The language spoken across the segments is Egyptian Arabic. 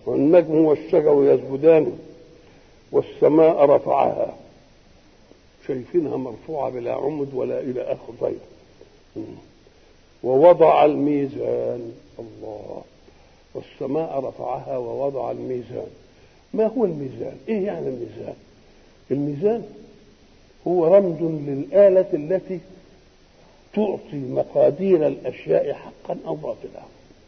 والنجم والشجر يسجدان والسماء رفعها شايفينها مرفوعة بلا عمد ولا إلى آخر طيب ووضع الميزان الله والسماء رفعها ووضع الميزان ما هو الميزان ايه يعني الميزان الميزان هو رمز للآلة التي تعطي مقادير الأشياء حقا أو باطلا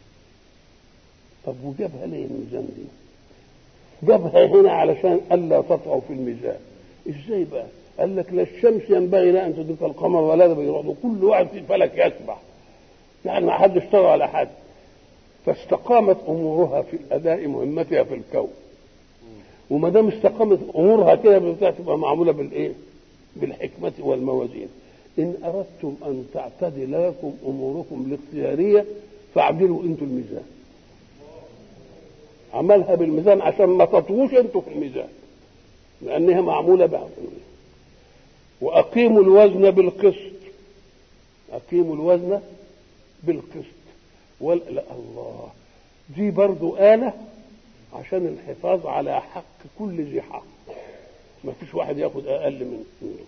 طب وجابها ليه الميزان دي جابها هنا علشان ألا تطغوا في الميزان ازاي بقى قال لك لا الشمس ينبغي لا ان تدرك القمر ولا ده بيروح كل واحد في الفلك يسبح يعني ما حدش طغى على حد فاستقامت امورها في اداء مهمتها في الكون وما دام استقامت امورها كده تبقى معموله بالايه؟ بالحكمه والموازين ان اردتم ان تعتدل لكم اموركم الاختياريه فاعدلوا انتم الميزان عملها بالميزان عشان ما تطوش انتوا في الميزان لانها معموله بها واقيموا الوزن بالقسط اقيموا الوزن بالقسط ولا لا الله دي برضو آلة عشان الحفاظ على حق كل ذي حق ما فيش واحد ياخد أقل من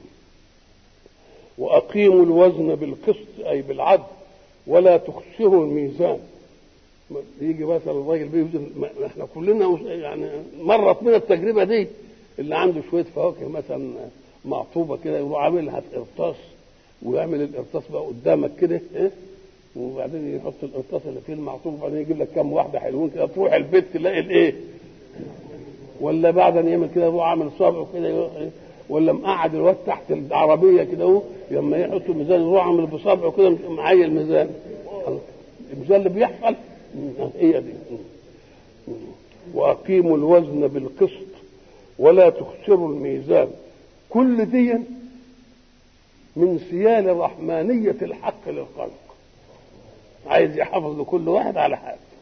وأقيموا الوزن بالقسط أي بالعدل ولا تخسروا الميزان يجي مثلا الراجل بيوزن احنا كلنا يعني مرت من التجربه دي اللي عنده شويه فواكه مثلا معطوبه كده يروح عاملها في قرطاس ويعمل القرطاس بقى قدامك كده إيه؟ وبعدين يحط القرطاس اللي فيه المعطوب وبعدين يجيب لك كام واحده حلوين كده تروح البيت تلاقي الايه ولا بعد ان يعمل كده يروح عامل صابعه كده ولا مقعد الواد تحت العربيه كده اهو لما يحط الميزان يروح عامل بصابعه كده معايا الميزان الميزان اللي بيحصل هي دي واقيموا الوزن بالقسط ولا تخسروا الميزان كل دي من سيال رحمانية الحق للخلق عايز يحافظ لكل واحد على حاجة